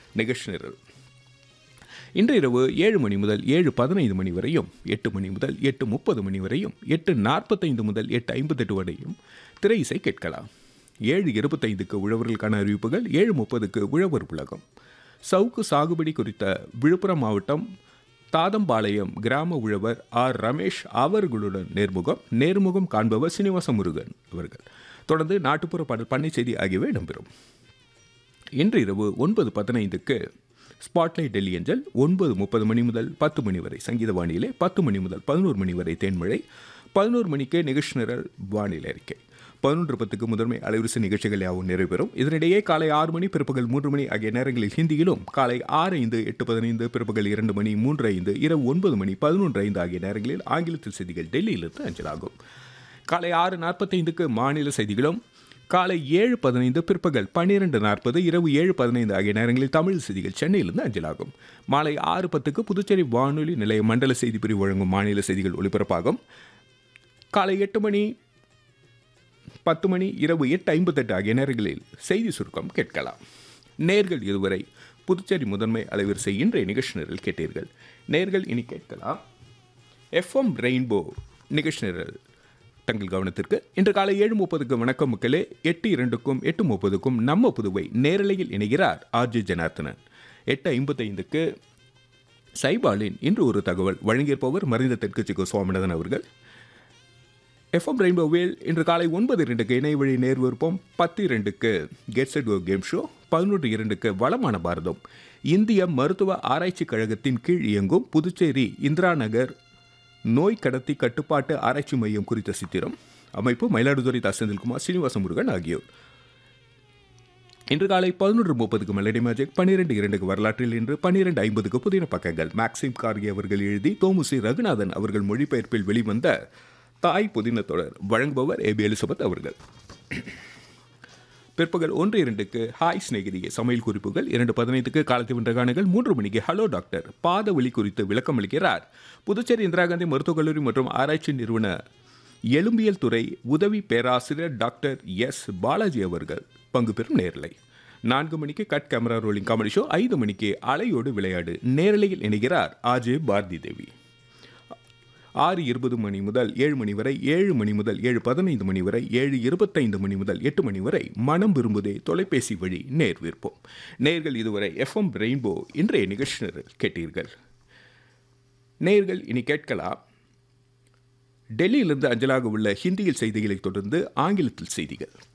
நிகழ்ச்சி நிரல் இன்று இரவு ஏழு மணி முதல் ஏழு பதினைந்து மணி வரையும் எட்டு மணி முதல் எட்டு முப்பது மணி வரையும் எட்டு நாற்பத்தைந்து முதல் எட்டு ஐம்பத்தெட்டு வரையும் திரை இசை கேட்கலாம் ஏழு இருபத்தைந்துக்கு உழவர்களுக்கான அறிவிப்புகள் ஏழு முப்பதுக்கு உழவர் உலகம் சவுக்கு சாகுபடி குறித்த விழுப்புரம் மாவட்டம் தாதம்பாளையம் கிராம உழவர் ஆர் ரமேஷ் அவர்களுடன் நேர்முகம் நேர்முகம் காண்பவர் சீனிவாச முருகன் அவர்கள் தொடர்ந்து நாட்டுப்புற பாடல் பண்ணை செய்தி ஆகியவை இடம்பெறும் இன்று இரவு ஒன்பது பதினைந்துக்கு ஸ்பாட்லைட் டெல்லி அஞ்சல் ஒன்பது முப்பது மணி முதல் பத்து மணி வரை சங்கீத வானிலை பத்து மணி முதல் பதினோரு மணி வரை தேன்மழை பதினோரு மணிக்கு நிகழ்ச்சி நிரல் வானிலை அறிக்கை பதினொன்று பத்துக்கு முதன்மை அலைவரிசை நிகழ்ச்சிகள் யாவும் நிறைவேறும் இதனிடையே காலை ஆறு மணி பிற்பகல் மூன்று மணி ஆகிய நேரங்களில் ஹிந்தியிலும் காலை ஆறு ஐந்து எட்டு பதினைந்து பிற்பகல் இரண்டு மணி மூன்று ஐந்து இரவு ஒன்பது மணி பதினொன்று ஐந்து ஆகிய நேரங்களில் ஆங்கிலத்தில் செய்திகள் டெல்லியிலிருந்து அஞ்சலாகும் காலை ஆறு நாற்பத்தைந்துக்கு மாநில செய்திகளும் காலை ஏழு பதினைந்து பிற்பகல் பன்னிரெண்டு நாற்பது இரவு ஏழு பதினைந்து ஆகிய நேரங்களில் தமிழ் செய்திகள் சென்னையிலிருந்து அஞ்சலாகும் மாலை ஆறு பத்துக்கு புதுச்சேரி வானொலி நிலைய மண்டல செய்தி பிரிவு வழங்கும் மாநில செய்திகள் ஒலிபரப்பாகும் காலை எட்டு மணி பத்து மணி இரவு எட்டு ஐம்பத்தெட்டு ஆகிய நேரங்களில் செய்தி சுருக்கம் கேட்கலாம் நேர்கள் இதுவரை புதுச்சேரி முதன்மை அலைவரிசை இன்றைய நிகழ்ச்சி நிரல் கேட்டீர்கள் நேர்கள் இனி கேட்கலாம் எஃப்எம் ரெயின்போ நிகழ்ச்சி நிரல் தங்கள் கவனத்திற்கு இன்று காலை ஏழு முப்பதுக்கு வணக்கம் மக்களே எட்டு இரண்டுக்கும் எட்டு முப்பதுக்கும் நம்ம புதுவை நேரலையில் இணைகிறார் ஆர்ஜி ஜனார்த்தனன் எட்டு ஐம்பத்தைந்துக்கு சைபாலின் இன்று ஒரு தகவல் வழங்கியிருப்பவர் மறைந்த தெற்கு சிக்கோ சுவாமிநாதன் அவர்கள் எஃப்எம் ரெயின்போவில் இன்று காலை ஒன்பது இரண்டுக்கு இணை வழி நேர்விருப்பம் பத்து இரண்டுக்கு get set go game show பதினொன்று இரண்டுக்கு வளமான பாரதம் இந்திய மருத்துவ ஆராய்ச்சி கழகத்தின் கீழ் இயங்கும் புதுச்சேரி இந்திரா நகர் நோய் கடத்தி கட்டுப்பாட்டு ஆராய்ச்சி மையம் குறித்த சித்திரம் அமைப்பு மயிலாடுதுறை தாஸ் செந்தில்குமார் சீனிவாச முருகன் ஆகியோர் இன்று காலை பதினொன்று முப்பதுக்கு மெலடி மேஜிக் பன்னிரெண்டு இரண்டுக்கு வரலாற்றில் இன்று பன்னிரெண்டு ஐம்பதுக்கு புதின பக்கங்கள் மேக்சிம் கார்கி அவர்கள் எழுதி தோமுசி ரகுநாதன் அவர்கள் மொழிபெயர்ப்பில் வெளிவந்த தாய் புதின தொடர் வழங்குபவர் ஏபி எலிசபெத் அவர்கள் பிற்பகல் ஒன்று இரண்டுக்கு ஹாய் சிநேகிதியே சமையல் குறிப்புகள் இரண்டு பதினைந்துக்கு காலத்தை வென்ற காணுகள் மூன்று மணிக்கு ஹலோ டாக்டர் பாத வலி குறித்து விளக்கம் அளிக்கிறார் புதுச்சேரி இந்திரா காந்தி மருத்துவக் கல்லூரி மற்றும் ஆராய்ச்சி நிறுவன எலும்பியல் துறை உதவி பேராசிரியர் டாக்டர் எஸ் பாலாஜி அவர்கள் பங்கு பெறும் நேரலை நான்கு மணிக்கு cut camera rolling comedy show ஐந்து மணிக்கு அலையோடு விளையாடு நேரலையில் இணைகிறார் ஆஜே பாரதி தேவி ஆறு இருபது மணி முதல் ஏழு மணி வரை ஏழு மணி முதல் ஏழு பதினைந்து மணி வரை ஏழு இருபத்தைந்து மணி முதல் எட்டு மணி வரை மனம் விரும்புதே தொலைபேசி வழி நேர் விற்போம் நேர்கள் இதுவரை எஃப்எம் ரெயின்போ இன்றைய நிகழ்ச்சி நிரல் கேட்டீர்கள் நேர்கள் இனி கேட்கலாம் டெல்லியிலிருந்து அஞ்சலாக உள்ள ஹிந்தியில் செய்திகளை தொடர்ந்து ஆங்கிலத்தில் செய்திகள்